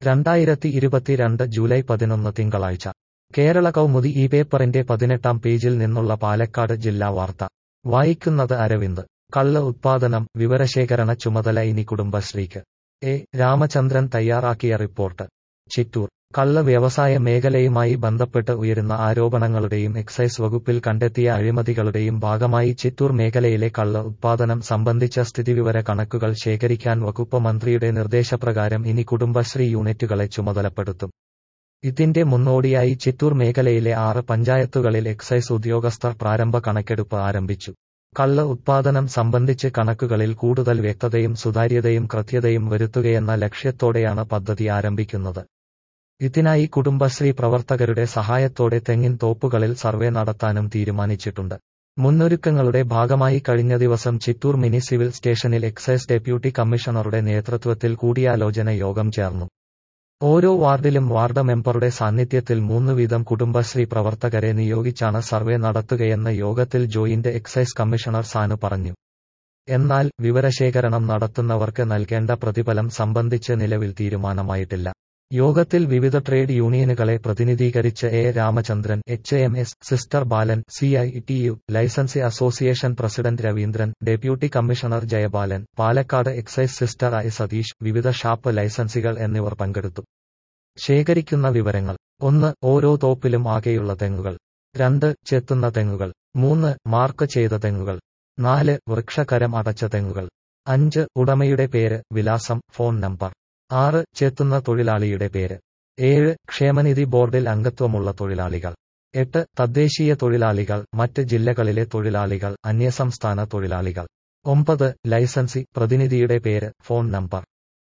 രണ്ടായിരത്തി ഇരുപത്തിരണ്ട് ജൂലൈ പതിനൊന്ന് തിങ്കളാഴ്ച കേരള കൗമുദി ഈ പേപ്പറിന്റെ പതിനെട്ടാം പേജിൽ നിന്നുള്ള പാലക്കാട് ജില്ലാ വാർത്ത വായിക്കുന്നത് അരവിന്ദ് കള്ള് ഉത്പാദനം വിവരശേഖരണ ചുമതല ഇനി കുടുംബശ്രീക്ക് എ രാമചന്ദ്രൻ തയ്യാറാക്കിയ റിപ്പോർട്ട് ചിറ്റൂർ കള്ള് വ്യവസായ മേഖലയുമായി ബന്ധപ്പെട്ട് ഉയരുന്ന ആരോപണങ്ങളുടെയും എക്സൈസ് വകുപ്പിൽ കണ്ടെത്തിയ അഴിമതികളുടെയും ഭാഗമായി ചിറ്റൂർ മേഖലയിലെ കള്ള് ഉത്പാദനം സംബന്ധിച്ച സ്ഥിതിവിവര കണക്കുകൾ ശേഖരിക്കാൻ വകുപ്പ് മന്ത്രിയുടെ നിർദ്ദേശപ്രകാരം ഇനി കുടുംബശ്രീ യൂണിറ്റുകളെ ചുമതലപ്പെടുത്തും ഇതിന്റെ മുന്നോടിയായി ചിറ്റൂർ മേഖലയിലെ ആറ് പഞ്ചായത്തുകളിൽ എക്സൈസ് ഉദ്യോഗസ്ഥർ പ്രാരംഭ കണക്കെടുപ്പ് ആരംഭിച്ചു കള്ള് ഉത്പാദനം സംബന്ധിച്ച് കണക്കുകളിൽ കൂടുതൽ വ്യക്തതയും സുതാര്യതയും കൃത്യതയും വരുത്തുകയെന്ന ലക്ഷ്യത്തോടെയാണ് പദ്ധതി ആരംഭിക്കുന്നത് ഇതിനായി കുടുംബശ്രീ പ്രവർത്തകരുടെ സഹായത്തോടെ തെങ്ങിൻ തോപ്പുകളിൽ സർവേ നടത്താനും തീരുമാനിച്ചിട്ടുണ്ട് മുന്നൊരുക്കങ്ങളുടെ ഭാഗമായി കഴിഞ്ഞ ദിവസം ചിറ്റൂർ മിനി സിവിൽ സ്റ്റേഷനിൽ എക്സൈസ് ഡെപ്യൂട്ടി കമ്മീഷണറുടെ നേതൃത്വത്തിൽ കൂടിയാലോചന യോഗം ചേർന്നു ഓരോ വാർഡിലും വാർഡ് മെമ്പറുടെ സാന്നിധ്യത്തിൽ മൂന്ന് വീതം കുടുംബശ്രീ പ്രവർത്തകരെ നിയോഗിച്ചാണ് സർവേ നടത്തുകയെന്ന് യോഗത്തിൽ ജോയിന്റ് എക്സൈസ് കമ്മീഷണർ സാനു പറഞ്ഞു എന്നാൽ വിവരശേഖരണം നടത്തുന്നവർക്ക് നൽകേണ്ട പ്രതിഫലം സംബന്ധിച്ച് നിലവിൽ തീരുമാനമായിട്ടില്ല യോഗത്തിൽ വിവിധ ട്രേഡ് യൂണിയനുകളെ പ്രതിനിധീകരിച്ച് A Ramachandran H M S sister Balan C I T U licensee association president Raveendran deputy commissioner Jayabalan Palakkad excise sister I Satheesh വിവിധ ഷാപ്പ് ലൈസൻസികൾ എന്നിവർ പങ്കെടുത്തു ശേഖരിക്കുന്ന വിവരങ്ങൾ ഒന്ന് ഓരോ തോപ്പിലും ആകെയുള്ള തെങ്ങുകൾ രണ്ട് ചെത്തുന്ന തെങ്ങുകൾ മൂന്ന് മാർക്ക് ചെയ്ത തെങ്ങുകൾ നാല് വൃക്ഷകരം അടച്ച തെങ്ങുകൾ അഞ്ച് ഉടമയുടെ പേര് വിലാസം ഫോൺ നമ്പർ ആറ് ചെത്തുന്ന തൊഴിലാളിയുടെ പേര് ഏഴ് ക്ഷേമനിധി ബോർഡിൽ അംഗത്വമുള്ള തൊഴിലാളികൾ എട്ട് തദ്ദേശീയ തൊഴിലാളികൾ മറ്റ് ജില്ലകളിലെ തൊഴിലാളികൾ അന്യസംസ്ഥാന തൊഴിലാളികൾ ഒമ്പത് ലൈസൻസി പ്രതിനിധിയുടെ പേര് ഫോൺ നമ്പർ